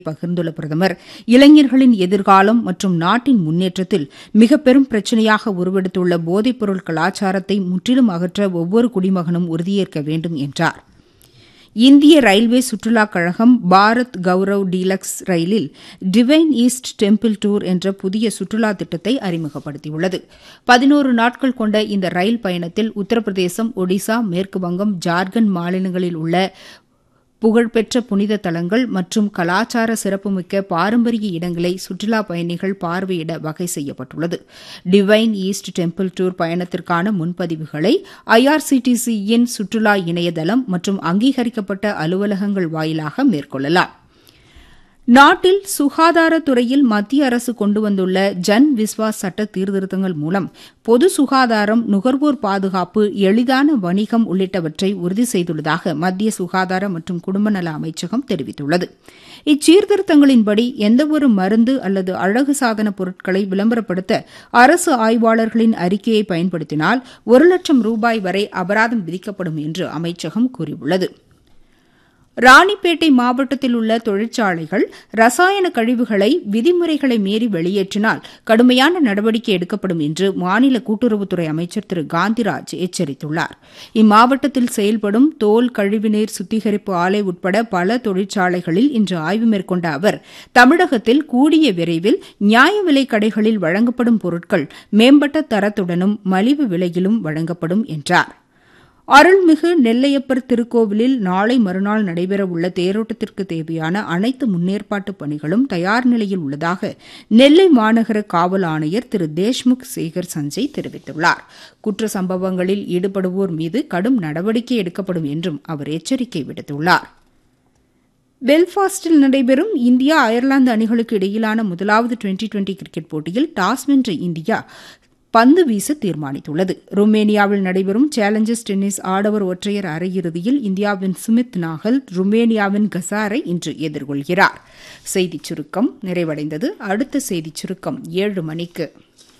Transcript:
பகிர்ந்துள்ள பிரதமர் இளைஞர்களின் எதிர்காலம் மற்றும் நாட்டின் முன்னேற்றத்தில் மிக பெரும் பிரச்சினையாக உருவெடுத்துள்ள போதைப்பொருள் கலாச்சாரத்தை முற்றிலும் அகற்ற ஒவ்வொரு குடிமகனும் உறுதியேற்க வேண்டும் என்றார் இந்திய ரயில்வே சுற்றுலாக் கழகம் பாரத் கௌரவ் டீலக்ஸ் ரயிலில் டிவைன் ஈஸ்ட் டெம்பிள் டூர் என்ற புதிய சுற்றுலா திட்டத்தை அறிமுகப்படுத்தியுள்ளது பதினோரு நாட்கள் கொண்ட இந்த ரயில் பயணத்தில் உத்தரப்பிரதேசம் ஒடிசா மேற்குவங்கம் ஜார்க்கண்ட் மாநிலங்களில் உள்ள புகழ்பெற்ற புனித தலங்கள் மற்றும் கலாச்சார சிறப்புமிக்க பாரம்பரிய இடங்களை சுற்றுலாப் பயணிகள் பார்வையிட வகை செய்யப்பட்டுள்ளது டிவைன் ஈஸ்ட் டெம்பிள் டூர் பயணத்திற்கான முன்பதிவுகளை ஐஆர்சிடிசியின் சுற்றுலா இணையதளம் மற்றும் அங்கீகரிக்கப்பட்ட அலுவலகங்கள் வாயிலாக மேற்கொள்ளலாம் நாட்டில் சுகாதாரத்துறையில் மத்திய அரசு கொண்டு வந்துள்ள ஜன் விஸ்வாஸ் சட்ட சீர்திருத்தங்கள் மூலம் பொது சுகாதாரம் நுகர்வோர் பாதுகாப்பு எளிதான வணிகம் உள்ளிட்டவற்றை உறுதி செய்துள்ளதாக மத்திய சுகாதார மற்றும் குடும்ப நல அமைச்சகம் தெரிவித்துள்ளது இச்சீர்திருத்தங்களின்படி எந்தவொரு மருந்து அல்லது அழகு சாதன பொருட்களை விளம்பரப்படுத்த அரசு ஆய்வாளர்களின் அறிக்கையை பயன்படுத்தினால் ஒரு லட்சம் ரூபாய் வரை அபராதம் விதிக்கப்படும் என்று அமைச்சகம் கூறியுள்ளது ராணிப்பேட்டை மாவட்டத்தில் உள்ள தொழிற்சாலைகள் ரசாயன கழிவுகளை விதிமுறைகளை மீறி வெளியேற்றினால் கடுமையான நடவடிக்கை எடுக்கப்படும் என்று மாநில கூட்டுறவுத்துறை அமைச்சர் திரு காந்திராஜ் எச்சரித்துள்ளார் இம்மாவட்டத்தில் செயல்படும் தோல் கழிவுநீர் சுத்திகரிப்பு ஆலை உட்பட பல தொழிற்சாலைகளில் இன்று ஆய்வு மேற்கொண்ட அவர் தமிழகத்தில் கூடிய விரைவில் நியாய விலைக் கடைகளில் வழங்கப்படும் பொருட்கள் மேம்பட்ட தரத்துடனும் மலிவு விலையிலும் வழங்கப்படும் என்றார் அருள்மிகு நெல்லையப்பர் திருக்கோவிலில் நாளை மறுநாள் நடைபெறவுள்ள தேரோட்டத்திற்கு தேவையான அனைத்து முன்னேற்பாட்டு பணிகளும் தயார் நிலையில் உள்ளதாக நெல்லை மாநகர காவல் ஆணையர் திரு தேஷ்முக் சேகர் சஞ்சய் தெரிவித்துள்ளார் குற்ற சம்பவங்களில் ஈடுபடுவோர் மீது கடும் நடவடிக்கை எடுக்கப்படும் என்றும் அவர் எச்சரிக்கை விடுத்துள்ளார் பெல்ஃபாஸ்டில் நடைபெறும் இந்தியா அயர்லாந்து அணிகளுக்கு இடையிலான முதலாவது டுவெண்டி டுவெண்டி கிரிக்கெட் போட்டியில் டாஸ் வென்ற இந்தியா பந்து வீச தீர்மானித்துள்ளது ருமேனியாவில் நடைபெறும் சேலஞ்சர்ஸ் டென்னிஸ் ஆடவர் ஒற்றையர் அரையிறுதியில் இந்தியாவின் சுமித் நாகல் ருமேனியாவின் கசாரை இன்று எதிர்கொள்கிறார் செய்திச் சுருக்கம் நிறைவடைந்தது அடுத்த செய்திச் சுருக்கம் ஏழு மணிக்கு